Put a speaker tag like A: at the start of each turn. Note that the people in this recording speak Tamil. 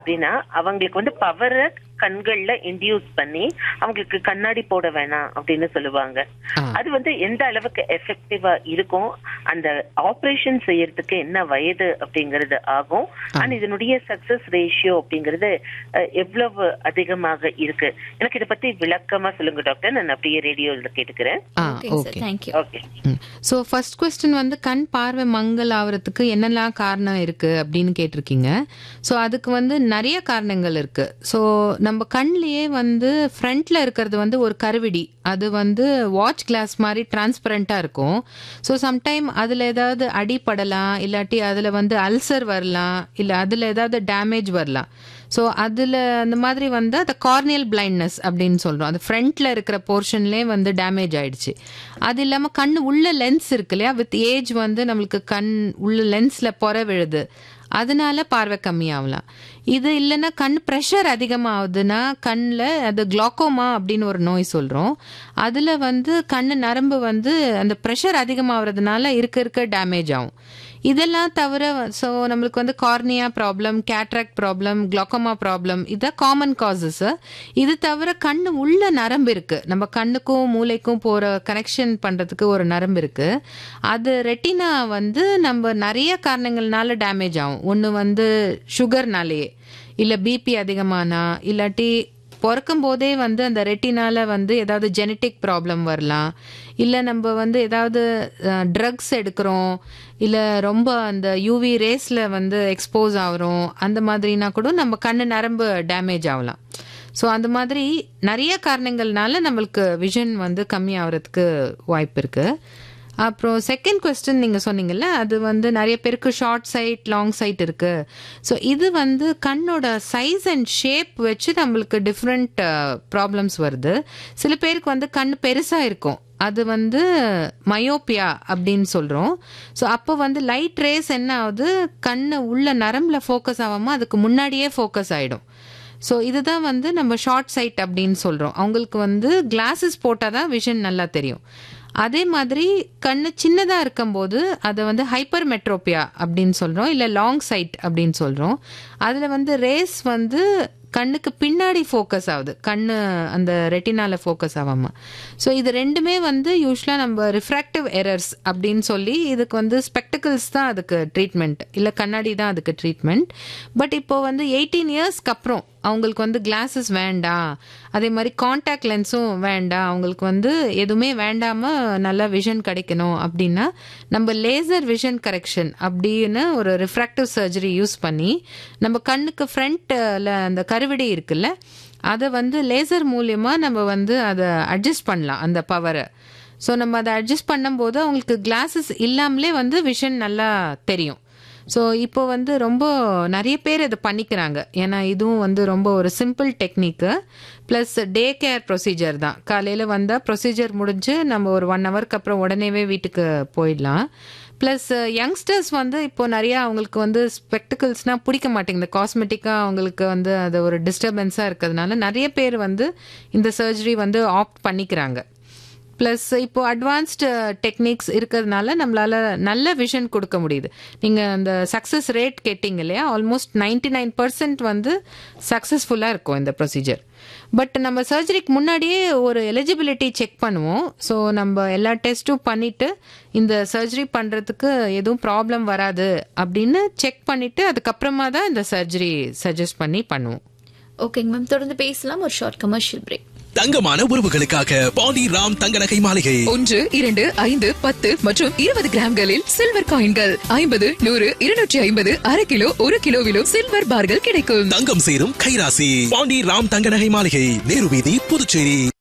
A: அப்படின்னா அவங்களுக்கு வந்து பவரை கண்கள்ல இன்டியூஸ் பண்ணி அவங்களுக்கு கண்ணாடி போட வேணாம் அப்படின்னு சொல்லுவாங்க
B: ஆ.
A: அது வந்து எந்த அளவுக்கு எஃபெக்டிவா இருக்கும் அந்த ஆபரேஷன் செய்யறதுக்கு என்ன வயது அப்படிங்கறது ஆகும் அண்ட் இதனுடைய சக்சஸ் ரேஷியோ அப்படிங்கறது அஹ், எவ்வளவு அதிகமாக இருக்கு எனக்கு இதை பத்தி விளக்கமா சொல்லுங்க டாக்டர் நான் அப்படியே ரேடியோல கேட்டுக்கிறேன்
B: ஆ
C: ஓகேங்க sir
B: okay
C: thank you
A: okay
B: so first question வந்து கண் பார்வை மங்கல் ஆகிறதுக்கு என்னெல்லாம் காரணம் இருக்கு அப்படின்னு கேட்டிருக்கீங்க ஸோ அதுக்கு வந்து நிறைய காரணங்கள் இருக்கு ஸோ நம்ம கண்ணிலேயே வந்து ஃப்ரண்ட்ல இருக்கிறது வந்து ஒரு கருவிடி அது வந்து வாட்ச் கிளாஸ் மாதிரி டிரான்ஸ்பரண்டா இருக்கும் ஸோ சம்டைம் அதில் ஏதாவது அடிப்படலாம் இல்லாட்டி அதில் வந்து அல்சர் வரலாம் இல்லை அதில் ஏதாவது டேமேஜ் வரலாம் ஸோ அதில் அந்த மாதிரி வந்து அந்த கார்னியல் பிளைண்ட்னஸ் அப்படின்னு சொல்கிறோம் அது ஃப்ரண்ட்ல இருக்கிற போர்ஷன்லேயே வந்து டேமேஜ் ஆயிடுச்சு அது இல்லாமல் கண் உள்ள லென்ஸ் இருக்கு இல்லையா வித் ஏஜ் வந்து நம்மளுக்கு கண் உள்ள லென்ஸில் பொற விழுது அதனால பார்வை கம்மியாகலாம் இது இல்லைன்னா கண் ப்ரெஷர் அதிகமாகுதுன்னா கண்ணில் அது குளாக்கோமா அப்படின்னு ஒரு நோய் சொல்கிறோம் அதில் வந்து கண் நரம்பு வந்து அந்த ப்ரெஷர் அதிகமாகிறதுனால இருக்க இருக்க டேமேஜ் ஆகும் இதெல்லாம் தவிர ஸோ நம்மளுக்கு வந்து cornea problem cataract problem glaucoma problem இதான் காமன் காசஸ் இது தவிர கண் உள்ள நரம்பு இருக்கு நம்ம கண்ணுக்கும் மூளைக்கும் போற கனெக்ஷன் பண்றதுக்கு ஒரு நரம்பு இருக்கு அது ரெட்டினா வந்து நம்ம நிறைய காரணங்கள்னால டேமேஜ் ஆகும் ஒன்று வந்து சுகர்னாலேயே இல்லை பிபி அதிகமானா இல்லாட்டி பிறக்கும் போதே வந்து அந்த ரெட்டினால வந்து ஏதாவது ஜெனட்டிக் ப்ராப்ளம் வரலாம் இல்லை நம்ம வந்து ஏதாவது ட்ரக்ஸ் எடுக்கிறோம் இல்லை ரொம்ப அந்த யூவி ரேஸில் வந்து எக்ஸ்போஸ் ஆகிறோம் அந்த மாதிரினா கூட நம்ம கண்ணு நரம்பு டேமேஜ் ஆகலாம் ஸோ அந்த மாதிரி நிறைய காரணங்கள்னால நம்மளுக்கு விஷன் வந்து கம்மி ஆகிறதுக்கு வாய்ப்பு இருக்குது அப்புறம் செகண்ட் கொஸ்டின் நீங்கள் சொன்னீங்கல்ல அது வந்து நிறைய பேருக்கு ஷார்ட் சைட் லாங் சைட் இருக்கு ஸோ இது வந்து கண்ணோட சைஸ் அண்ட் ஷேப் வச்சு நம்மளுக்கு டிஃப்ரெண்ட் ப்ராப்ளம்ஸ் வருது சில பேருக்கு வந்து கண் பெருசாக இருக்கும் அது வந்து மயோப்பியா அப்படின்னு சொல்கிறோம் ஸோ அப்போ வந்து லைட் ரேஸ் என்ன ஆகுது கண்ணு உள்ள நரம்புல ஃபோக்கஸ் ஆகாமல் அதுக்கு முன்னாடியே ஃபோக்கஸ் ஆகிடும் ஸோ இதுதான் வந்து நம்ம ஷார்ட் சைட் அப்படின்னு சொல்கிறோம் அவங்களுக்கு வந்து கிளாஸஸ் போட்டால் தான் விஷன் நல்லா தெரியும் அதே மாதிரி கண்ணு சின்னதாக இருக்கும்போது அதை வந்து ஹைப்பர் மெட்ரோபியா அப்படின்னு சொல்கிறோம் இல்லை லாங் சைட் அப்படின்னு சொல்கிறோம் அதில் வந்து ரேஸ் வந்து கண்ணுக்கு பின்னாடி ஃபோக்கஸ் ஆகுது கண்ணு அந்த ரெட்டினால ஃபோக்கஸ் ஆகாமல் ஸோ இது ரெண்டுமே வந்து யூஸ்வலாக நம்ம ரிஃப்ராக்டிவ் எரர்ஸ் அப்படின்னு சொல்லி இதுக்கு வந்து ஸ்பெக்டிகல்ஸ் தான் அதுக்கு ட்ரீட்மெண்ட் இல்லை கண்ணாடி தான் அதுக்கு ட்ரீட்மெண்ட் பட் இப்போ வந்து எயிட்டீன் இயர்ஸ்க்கு அப்புறம் அவங்களுக்கு வந்து கிளாஸஸ் வேண்டாம் அதே மாதிரி காண்டாக்ட் லென்ஸும் வேண்டாம் அவங்களுக்கு வந்து எதுவுமே வேண்டாம நல்லா விஷன் கிடைக்கணும் அப்படின்னா நம்ம லேசர் விஷன் கரெக்ஷன் அப்படின்னு ஒரு ரிஃப்ராக்டிவ் சர்ஜரி யூஸ் பண்ணி நம்ம கண்ணுக்கு ஃப்ரண்ட்ல அந்த கருவிடி இருக்குல்ல அதை வந்து லேசர் மூலியமா நம்ம வந்து அதை அட்ஜஸ்ட் பண்ணலாம் அந்த பவரை ஸோ நம்ம அதை அட்ஜஸ்ட் பண்ணும்போது அவங்களுக்கு கிளாஸஸ் இல்லாமலே வந்து விஷன் நல்லா தெரியும் ஸோ இப்போ வந்து ரொம்ப நிறைய பேர் இதை பண்ணிக்கிறாங்க ஏன்னா இதுவும் வந்து ரொம்ப ஒரு simple technique plus day care procedure தான் காலையில் வந்தால் ப்ரொசீஜர் முடிஞ்சு நம்ம ஒரு ஒன் ஹவருக்கு அப்புறம் உடனேவே வீட்டுக்கு போயிடலாம் ப்ளஸ் யங்ஸ்டர்ஸ் வந்து இப்போ நிறையா அவங்களுக்கு வந்து ஸ்பெக்டிகல்ஸ்னால் பிடிக்க மாட்டேங்குது காஸ்மெட்டிக்காக அவங்களுக்கு வந்து அது ஒரு டிஸ்டர்பன்ஸாக இருக்கிறதுனால நிறைய பேர் வந்து இந்த சர்ஜரி வந்து ஆப்ட் பண்ணிக்கிறாங்க ப்ளஸ் இப்போ அட்வான்ஸ்டு டெக்னிக்ஸ் இருக்கிறதுனால நம்மளால நல்ல விஷன் கொடுக்க முடியுது நீங்கள் அந்த சக்ஸஸ் ரேட் கேட்டிங்க இல்லையா ஆல்மோஸ்ட் நைன்டி நைன் பர்சன்ட் வந்து சக்ஸஸ்ஃபுல்லாக இருக்கும் இந்த ப்ரொசீஜர் பட் நம்ம சர்ஜரிக்கு முன்னாடியே ஒரு எலிஜிபிலிட்டி செக் பண்ணுவோம் ஸோ நம்ம எல்லா டெஸ்ட்டும் பண்ணிட்டு இந்த சர்ஜரி பண்ணுறதுக்கு எதுவும் ப்ராப்ளம் வராது அப்படின்னு செக் பண்ணிட்டு அதுக்கப்புறமா தான் இந்த சர்ஜரி சஜஸ்ட் பண்ணி பண்ணுவோம்
C: ஓகேங்க மேம் தொடர்ந்து பேசலாம் ஒரு ஷார்ட் கமர்ஷியல் பிரேக்
D: தங்கமான உறவுகளுக்காக பாண்டி ராம் தங்க நகை மாளிகை
E: ஒன்று இரண்டு ஐந்து பத்து மற்றும் இருபது கிராம்களில் சில்வர் காயின்கள் ஐம்பது நூறு இருநூற்றி ஐம்பது அரை கிலோ ஒரு கிலோவிலும் சில்வர் பார்கள் கிடைக்கும்
D: தங்கம் சேரும் கைராசி பாண்டி ராம் தங்க நகை மாளிகை நேரு வீதி புதுச்சேரி